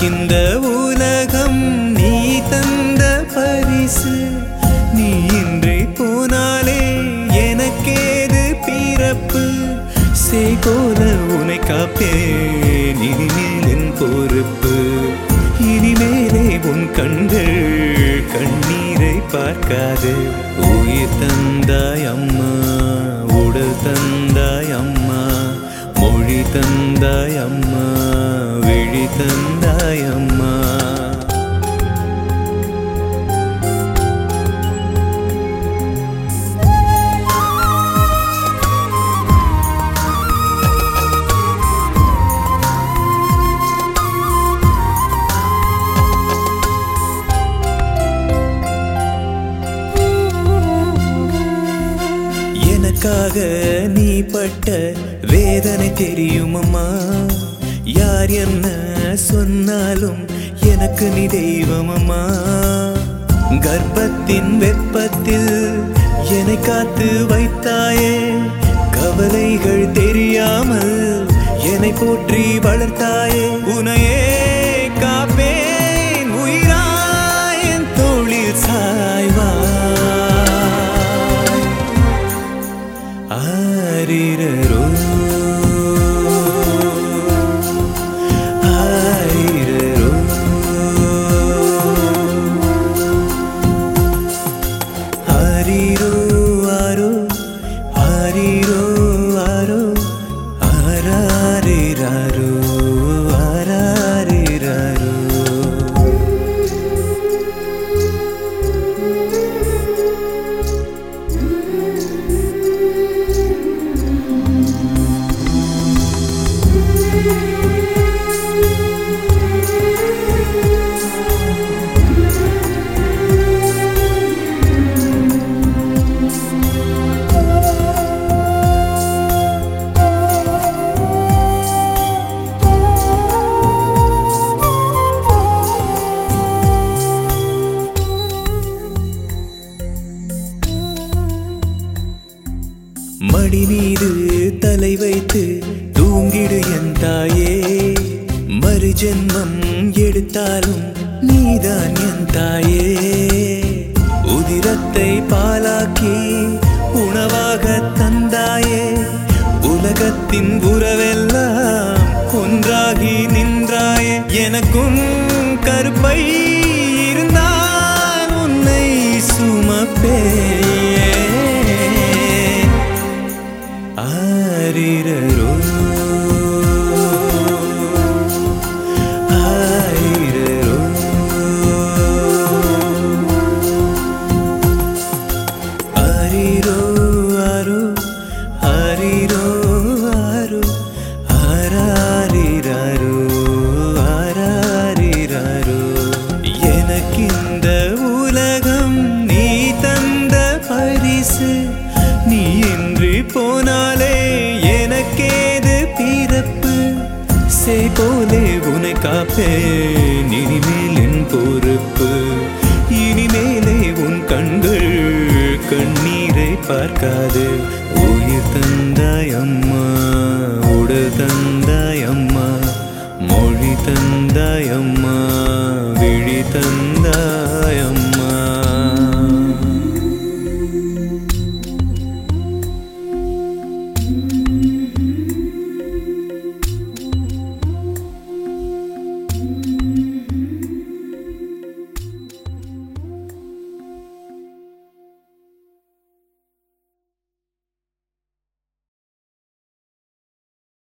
எனக்கிந்த உலகம் நீ தந்த பரிசு நீ இன்றி போனாலே எனக்கேது பிறப்பு செய் போல உனை காப்பேன் இனிமேல் என் பொறுப்பு இனிமேலே உன் கண்கள் கண்ணீரை பார்க்காது உயிர் தந்தாய் அம்மா உடல் தந்தாய் அம்மா மொழி தந்தாய் அம்மா விழி தந்தாய் அம்மா எனக்காக நீ பட்ட வேதனை தெரியுமம்மா யார் என்ன சொன்னாலும் எனக்கு நீ தெய்வமம்மா கர்ப்பத்தின் வெப்பத்தில் என்னை காத்து வைத்தாயே கவலைகள் தெரியாமல் என்னை போற்றி வளர்த்தாயே உனையே காப்பேன் உயிராய் என் தோளில் சாய்வாய் ஆரிரரோ ஆரிரரோ ஆரிரோ ஆரோ ஆரிரோ ஆரோ ஆராரிராரோ ஆராரிராரோ மடி மீது தலை வைத்து தூங்கிடு என் தாயே மறு ஜென்மம் எடுத்தாலும் நீதான் என் தாயே உதிரத்தை பாலாக்கி உணவாக தந்தாயே உலகத்தின் உறவெல்லாம் ஒன்றாகி நின்றாயே எனக்கும் கருப்பை இருந்தால் உன்னை சுமப்பேன் ஆரிரரோ ஆரிரரோ ஆரிரோ ஆரோ ஆரிரோ ஆரோ ஆராரிராரோ ஆராரிராரோ எனக்கிந்த உலகம் நீ தந்த பரிசு நீ இன்றி போனாலே எனக்கேது பிறப்பு செய் போலே உனை காப்பேன் இனிமேல் என் பொறுப்பு இனிமேலே உன் கண்கள் கண்ணீரை பார்க்காது உயிர் தந்தாய் அம்மா உடல் தந்தாய்